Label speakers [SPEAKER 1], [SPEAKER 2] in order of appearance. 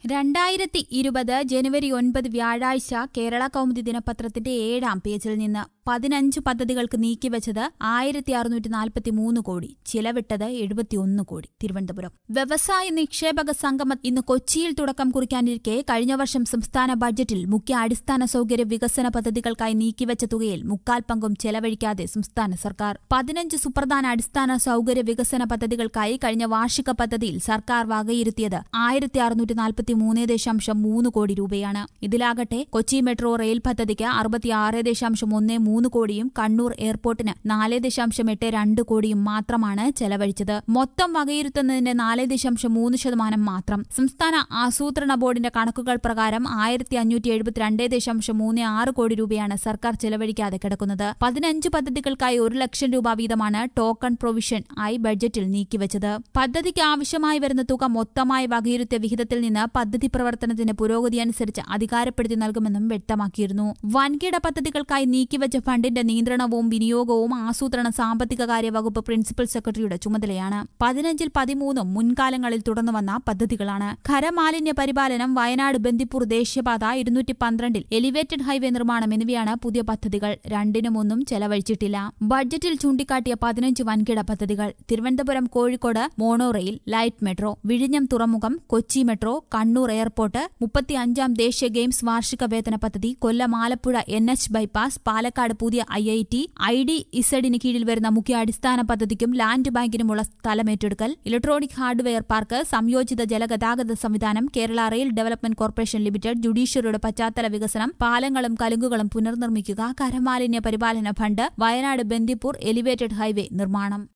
[SPEAKER 1] രണ്ടായിരത്തി ഇരുപത് ജനുവരി ഒൻപത് വ്യാഴാഴ്ച കേരള കൗമുദി ദിനപത്രത്തിന്റെ ഏഴാം പേജിൽ നിന്ന് പതിനഞ്ച് പദ്ധതികൾക്ക് നീക്കിവച്ചത് ആയിരത്തി അറുന്നൂറ്റി നാൽപ്പത്തി മൂന്ന് കോടി ചിലവിട്ടത് എഴുപത്തിയൊന്ന് കോടി തിരുവനന്തപുരം വ്യവസായ നിക്ഷേപക സംഗമം ഇന്ന് കൊച്ചിയിൽ തുടക്കം കുറിക്കാനിരിക്കെ കഴിഞ്ഞ വർഷം സംസ്ഥാന ബഡ്ജറ്റിൽ മുഖ്യ അടിസ്ഥാന സൗകര്യ വികസന പദ്ധതികൾക്കായി നീക്കിവച്ച തുകയിൽ മുക്കാൽ പങ്കും ചെലവഴിക്കാതെ സംസ്ഥാന സർക്കാർ പതിനഞ്ച് സുപ്രധാന അടിസ്ഥാന സൗകര്യ വികസന പദ്ധതികൾക്കായി കഴിഞ്ഞ വാർഷിക പദ്ധതിയിൽ സർക്കാർ വകയിരുത്തിയത് ആയിരത്തി അറുന്നൂറ്റി നാൽപ്പത്തി മൂന്ന് ദശാംശം മൂന്ന് കോടി രൂപയാണ് ഇതിലാകട്ടെ കൊച്ചി മെട്രോ റെയിൽ പദ്ധതിക്ക് അറുപത്തിയാറ് ദശാംശം ഒന്ന് മൂന്ന് കോടിയും കണ്ണൂർ എയർപോർട്ടിന് നാല് ദശാംശം എട്ട് രണ്ട് കോടിയും മാത്രമാണ് ചെലവഴിച്ചത് മൊത്തം വകയിരുത്തുന്നതിന്റെ നാല് ദശാംശം മൂന്ന് ശതമാനം മാത്രം സംസ്ഥാന ആസൂത്രണ ബോർഡിന്റെ കണക്കുകൾ പ്രകാരം ആയിരത്തി അഞ്ഞൂറ്റി എഴുപത്തിരണ്ട് ദശാംശം മൂന്ന് ആറ് കോടി രൂപയാണ് സർക്കാർ ചെലവഴിക്കാതെ കിടക്കുന്നത് പതിനഞ്ച് പദ്ധതികൾക്കായി ഒരു ലക്ഷം രൂപ വീതമാണ് ടോക്കൺ പ്രൊവിഷൻ ആയി ബഡ്ജറ്റിൽ നീക്കിവച്ചത് പദ്ധതിക്ക് ആവശ്യമായി വരുന്ന തുക മൊത്തമായി വകയിരുത്തിയ വിഹിതത്തിൽ നിന്ന് പദ്ധതി പ്രവർത്തനത്തിന്റെ പുരോഗതി അനുസരിച്ച് അധികാരപ്പെടുത്തി നൽകുമെന്നും വ്യക്തമാക്കിയിരുന്നു വൻകിട പദ്ധതികൾക്കായി നീക്കിവച്ച ഫണ്ടിന്റെ നിയന്ത്രണവും വിനിയോഗവും ആസൂത്രണ സാമ്പത്തിക കാര്യ വകുപ്പ് പ്രിൻസിപ്പൽ സെക്രട്ടറിയുടെ ചുമതലയാണ് പതിനഞ്ചിൽ പതിമൂന്നും മുൻകാലങ്ങളിൽ തുടർന്നു വന്ന പദ്ധതികളാണ് ഖരമാലിന്യ പരിപാലനം വയനാട് ബന്ദിപ്പൂർ ദേശീയപാത ഇരുന്നൂറ്റി പന്ത്രണ്ടിൽ എലിവേറ്റഡ് ഹൈവേ നിർമ്മാണം എന്നിവയാണ് പുതിയ പദ്ധതികൾ രണ്ടിനും ഒന്നും ചെലവഴിച്ചിട്ടില്ല ബഡ്ജറ്റിൽ ചൂണ്ടിക്കാട്ടിയ പതിനഞ്ച് വൻകിട പദ്ധതികൾ Thiruvananthapuram Kozhikode mono rail light metro വിഴിഞ്ഞം തുറമുഖം കൊച്ചി മെട്രോ കണ്ണൂർ എയർപോർട്ട് മുപ്പത്തിയഞ്ചാം ദേശീയ ഗെയിംസ് വാർഷിക വേതന പദ്ധതി Kollam Alappuzha N H bypass Palakkad പുതിയ I I T I D ഇസഡിന് കീഴിൽ വരുന്ന മുഖ്യ അടിസ്ഥാന പദ്ധതിക്കും ലാൻഡ് ബാങ്കിനുമുള്ള സ്ഥലമേറ്റെടുക്കൽ ഇലക്ട്രോണിക് ഹാർഡ്വെയർ പാർക്ക് സംയോജിത ജലഗതാഗത സംവിധാനം Kerala rail development corporation limited ജുഡീഷ്യറിയുടെ പശ്ചാത്തല വികസനം പാലങ്ങളും കലുങ്കുകളും പുനർനിർമ്മിക്കുക കരമാലിന്യ പരിപാലന fund Wayanad Bandipur elevated highway നിർമ്മാണം